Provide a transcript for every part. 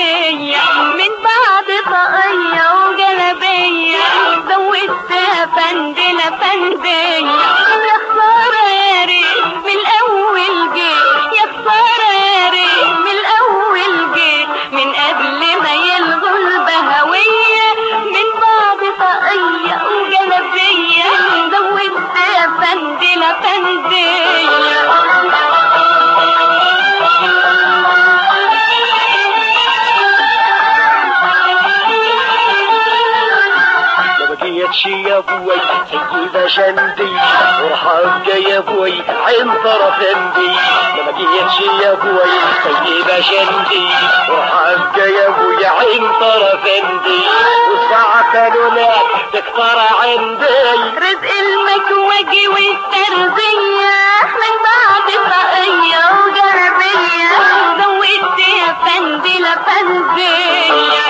فندية من بعد طاقية وجلبية زودتها فندلة فندية يا خسارة يا ريت من الأول جيت يا خسارة يا ريت من الأول جيت من قبل ما يلغوا البهوية من بعد طاقية وجلبية زودتها فندلة ما بقيتش يا ابوي سيدة شندي وحقة يا ابوي عين طرفندي ما بقيتش يا ابوي سيدة شندي وحقة يا ابوي عين طرفندي والساعة كانوا لك تكتر عندي رزق المكوجي والترزية من بعد طاقية وجربية زودت يا فندلة فندية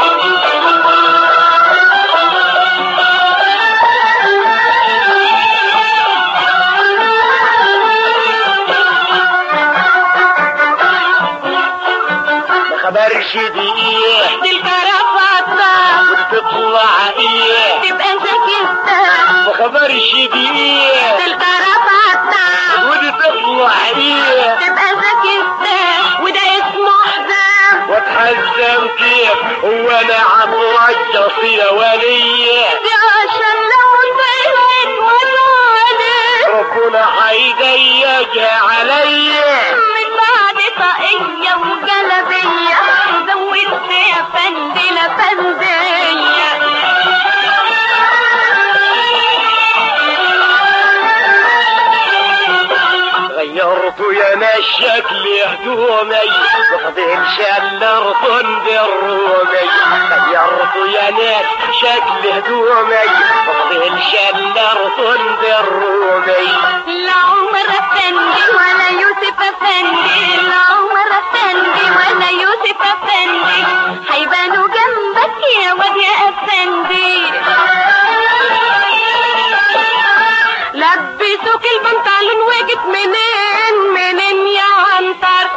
ما خبرش دي ايه دي الكرافطة وتطلع ايه تبقى سكتة ما خبرش دي ايه دي الكرافطة ودي تطلع ايه تبقى سكتة وده اسمه حزام واتحزم كيف هو انا عطرجص يا وليه دي عشان لو طلعت وطالت ربنا هيضيقها عليا من بعد طاقية وجلبية زودت يا فندلة فندية غيرت يا ناس شكل هدومي وفضل شلر طند الرومي غيرت يا ناس شكل هدومي وفضل شلر طند الرومي لا عمر افندي ولا يوسف افندي لا عمر افندي ولا يوسف افندي هيبانوا جنبك يا واد يا افندي لبسوك البنطلون وجيت منين منين يا عنتر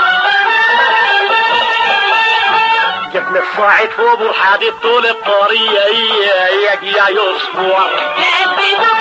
جبنا الصاعد فوق الحديد طول الطريق يا يا يصبر لبسوك